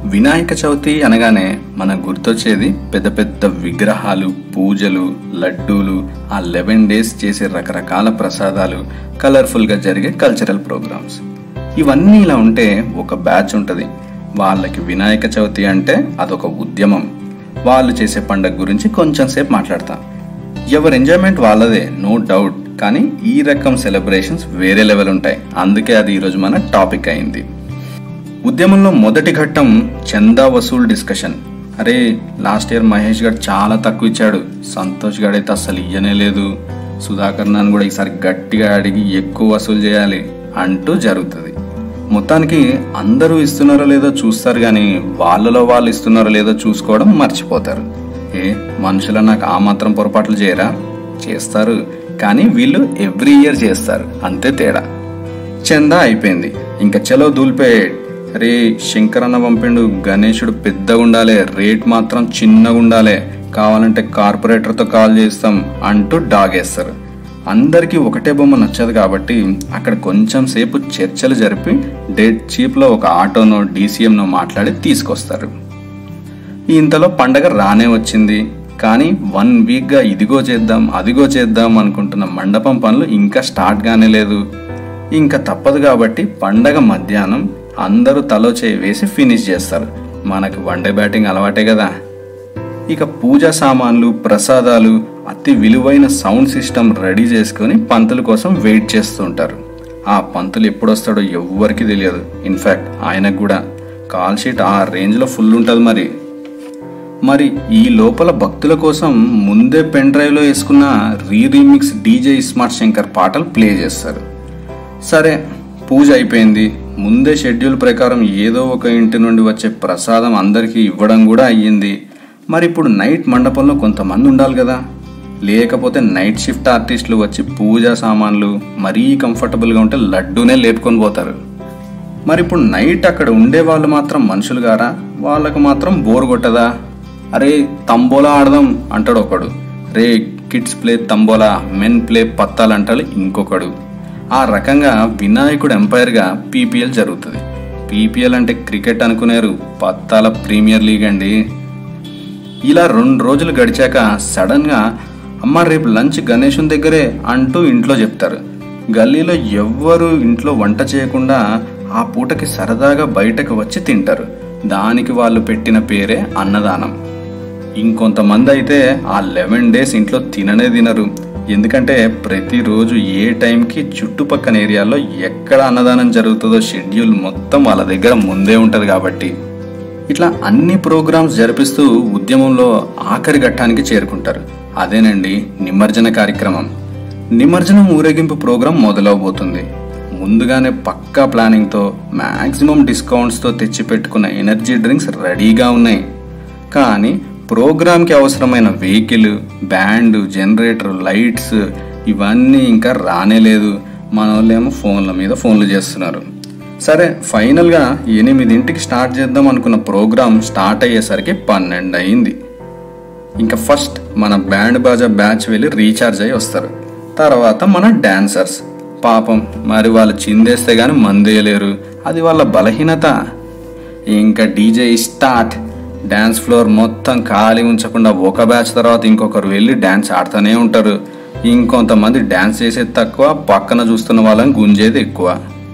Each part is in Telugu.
వినాయక చవితి అనగానే మనకు గుర్తొచ్చేది పెద్ద పెద్ద విగ్రహాలు పూజలు లడ్డూలు ఆ లెవెన్ డేస్ చేసే రకరకాల ప్రసాదాలు కలర్ఫుల్గా జరిగే కల్చరల్ ప్రోగ్రామ్స్ ఇవన్నీ ఇలా ఉంటే ఒక బ్యాచ్ ఉంటుంది వాళ్ళకి వినాయక చవితి అంటే అదొక ఉద్యమం వాళ్ళు చేసే పండగ గురించి కొంచెం సేపు మాట్లాడతాం ఎవరి ఎంజాయ్మెంట్ వాళ్ళదే నో డౌట్ కానీ ఈ రకం సెలబ్రేషన్స్ వేరే లెవెల్ ఉంటాయి అందుకే అది ఈరోజు మన టాపిక్ అయింది ఉద్యమంలో మొదటి ఘట్టం చందా వసూల్ డిస్కషన్ అరే లాస్ట్ ఇయర్ మహేష్ గారు చాలా తక్కువ ఇచ్చాడు సంతోష్ గారు అయితే అసలు ఇయ్యనే లేదు సుధాకర్ నాన్న కూడా ఈసారి గట్టిగా అడిగి ఎక్కువ వసూలు చేయాలి అంటూ జరుగుతుంది మొత్తానికి అందరూ ఇస్తున్నారో లేదో చూస్తారు కానీ వాళ్ళలో వాళ్ళు ఇస్తున్నారో లేదో చూసుకోవడం మర్చిపోతారు ఏ మనుషులు నాకు ఆ మాత్రం పొరపాట్లు చేయరా చేస్తారు కానీ వీళ్ళు ఎవ్రీ ఇయర్ చేస్తారు అంతే తేడా చందా అయిపోయింది ఇంకా చలో దూల్పే రే శంకరన్న పంపిండు గణేశుడు పెద్దగా ఉండాలి రేట్ మాత్రం చిన్నగా ఉండాలి కావాలంటే కార్పొరేటర్తో కాల్ చేస్తాం అంటూ డాగేస్తారు అందరికీ ఒకటే బొమ్మ నచ్చదు కాబట్టి అక్కడ కొంచెం సేపు చర్చలు జరిపి డెడ్ చీప్లో ఒక ఆటోనో డీసీఎంనో మాట్లాడి తీసుకొస్తారు ఇంతలో పండగ రానే వచ్చింది కానీ వన్ వీక్గా ఇదిగో చేద్దాం అదిగో చేద్దాం అనుకుంటున్న మండపం పనులు ఇంకా స్టార్ట్ గానే లేదు ఇంకా తప్పదు కాబట్టి పండగ మధ్యాహ్నం అందరూ తలో చేయి వేసి ఫినిష్ చేస్తారు మనకు వన్డే బ్యాటింగ్ అలవాటే కదా ఇక పూజా సామాన్లు ప్రసాదాలు అతి విలువైన సౌండ్ సిస్టమ్ రెడీ చేసుకొని పంతుల కోసం వెయిట్ చేస్తూ ఉంటారు ఆ పంతులు ఎప్పుడు వస్తాడో ఎవ్వరికి తెలియదు ఇన్ఫ్యాక్ట్ ఆయనకు కూడా కాల్ షీట్ ఆ రేంజ్లో ఫుల్ ఉంటుంది మరి మరి ఈ లోపల భక్తుల కోసం ముందే పెన్ డ్రైవ్లో వేసుకున్న re remix DJ smart Shankar పాటలు ప్లే చేస్తారు సరే పూజ అయిపోయింది ముందే షెడ్యూల్ ప్రకారం ఏదో ఒక ఇంటి నుండి వచ్చే ప్రసాదం అందరికీ ఇవ్వడం కూడా అయ్యింది మరి ఇప్పుడు నైట్ మండపంలో కొంతమంది ఉండాలి కదా లేకపోతే నైట్ షిఫ్ట్ ఆర్టిస్టులు వచ్చి పూజా సామాన్లు మరీ కంఫర్టబుల్గా ఉంటే లడ్డూనే లేపుకొని పోతారు మరి ఇప్పుడు నైట్ అక్కడ ఉండే వాళ్ళు మాత్రం మనుషులు గారా వాళ్ళకు మాత్రం బోర్ కొట్టదా అరే తంబోలా ఆడదాం అంటాడు ఒకడు రే kids play tambola men play పత్తాలు అంటాడు ఇంకొకడు ఆ రకంగా వినాయకుడు ఎంపైర్గా పీపీఎల్ జరుగుతుంది పీపీఎల్ అంటే క్రికెట్ అనుకునేరు పత్తాల ప్రీమియర్ లీగ్ అండి ఇలా రెండు రోజులు గడిచాక సడన్గా అమ్మ రేపు లంచ్ గణేశుని దగ్గరే అంటూ ఇంట్లో చెప్తారు గల్లీలో ఎవ్వరు ఇంట్లో వంట చేయకుండా ఆ పూటకి సరదాగా బయటకు వచ్చి తింటారు దానికి వాళ్ళు పెట్టిన పేరే అన్నదానం ఇంకొంతమంది అయితే ఆ లెవెన్ డేస్ ఇంట్లో తిననే తినరు ఎందుకంటే ప్రతిరోజు ఏ టైంకి చుట్టుపక్కల ఏరియాలో ఎక్కడ అన్నదానం జరుగుతుందో షెడ్యూల్ మొత్తం వాళ్ళ దగ్గర ముందే ఉంటుంది కాబట్టి ఇట్లా అన్ని ప్రోగ్రామ్స్ జరిపిస్తూ ఉద్యమంలో ఆఖరి ఘట్టానికి చేరుకుంటారు అదేనండి నిమజ్జన కార్యక్రమం నిమజ్జనం ఊరేగింపు ప్రోగ్రాం మొదలవబోతుంది ముందుగానే పక్కా ప్లానింగ్తో మ్యాక్సిమం డిస్కౌంట్స్తో తెచ్చిపెట్టుకున్న ఎనర్జీ డ్రింక్స్ రెడీగా ఉన్నాయి కానీ ప్రోగ్రామ్కి అవసరమైన వెహికల్ బ్యాండ్ జనరేటర్ లైట్స్ ఇవన్నీ ఇంకా రానే లేదు మన వాళ్ళేమో ఫోన్ల మీద ఫోన్లు చేస్తున్నారు సరే ఫైనల్గా ఎనిమిదింటికి స్టార్ట్ చేద్దాం అనుకున్న ప్రోగ్రామ్ స్టార్ట్ అయ్యేసరికి పన్నెండు అయింది ఇంకా ఫస్ట్ మన బ్యాండ్ బాజా బ్యాచ్ వెళ్ళి రీఛార్జ్ అయ్యి వస్తారు తర్వాత మన డాన్సర్స్ పాపం మరి వాళ్ళు చిందేస్తే గాని మందేయలేరు అది వాళ్ళ బలహీనత ఇంకా డీజే స్టార్ట్ డ్యాన్స్ ఫ్లోర్ మొత్తం ఖాళీ ఉంచకుండా ఒక బ్యాచ్ తర్వాత ఇంకొకరు వెళ్ళి డ్యాన్స్ ఆడుతూనే ఉంటారు ఇంకొంతమంది డ్యాన్స్ చేసేది తక్కువ పక్కన చూస్తున్న వాళ్ళని గుంజేది ఎక్కువ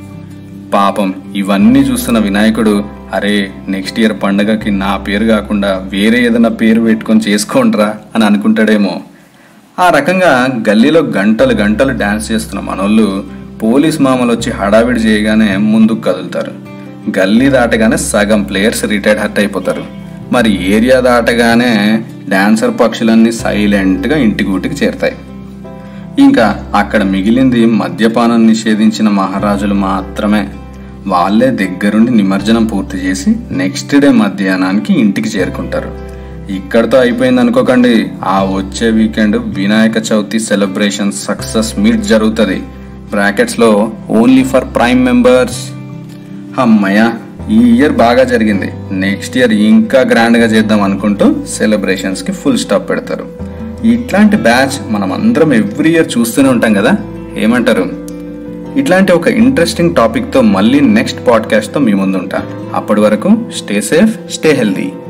పాపం ఇవన్నీ చూస్తున్న వినాయకుడు అరే నెక్స్ట్ ఇయర్ పండగకి నా పేరు కాకుండా వేరే ఏదైనా పేరు పెట్టుకొని చేసుకోండ్రా అని అనుకుంటాడేమో ఆ రకంగా గల్లీలో గంటలు గంటలు డ్యాన్స్ చేస్తున్న మనోళ్ళు పోలీస్ మామలు వచ్చి హడావిడి చేయగానే ముందుకు కదులుతారు గల్లీ దాటగానే సగం ప్లేయర్స్ రిటైర్డ్ హర్ట్ అయిపోతారు మరి ఏరియా దాటగానే డాన్సర్ పక్షులన్నీ సైలెంట్గా ఇంటి గూటికి చేరుతాయి ఇంకా అక్కడ మిగిలింది మద్యపానం నిషేధించిన మహారాజులు మాత్రమే వాళ్ళే దగ్గరుండి నిమజ్జనం పూర్తి చేసి నెక్స్ట్ డే మధ్యాహ్నానికి ఇంటికి చేరుకుంటారు ఇక్కడతో అయిపోయింది అనుకోకండి ఆ వచ్చే weekend Vinayaka Chavithi celebration success meet జరుగుతుంది బ్రాకెట్స్లో ఓన్లీ ఫర్ ప్రైమ్ మెంబర్స్ అమ్మయ్య ఈ ఇయర్ బాగా జరిగింది నెక్స్ట్ ఇయర్ ఇంకా గ్రాండ్గా చేద్దాం అనుకుంటూ సెలబ్రేషన్స్కి ఫుల్ స్టాప్ పెడతారు ఇట్లాంటి బ్యాచ్ మనం అందరం ఎవ్రీ ఇయర్ చూస్తూనే ఉంటాం కదా ఏమంటారు ఇట్లాంటి ఒక ఇంట్రెస్టింగ్ టాపిక్తో మళ్ళీ నెక్స్ట్ పాడ్కాస్ట్తో మీ ముందుంటా అప్పటి వరకు స్టే సేఫ్ స్టే హెల్దీ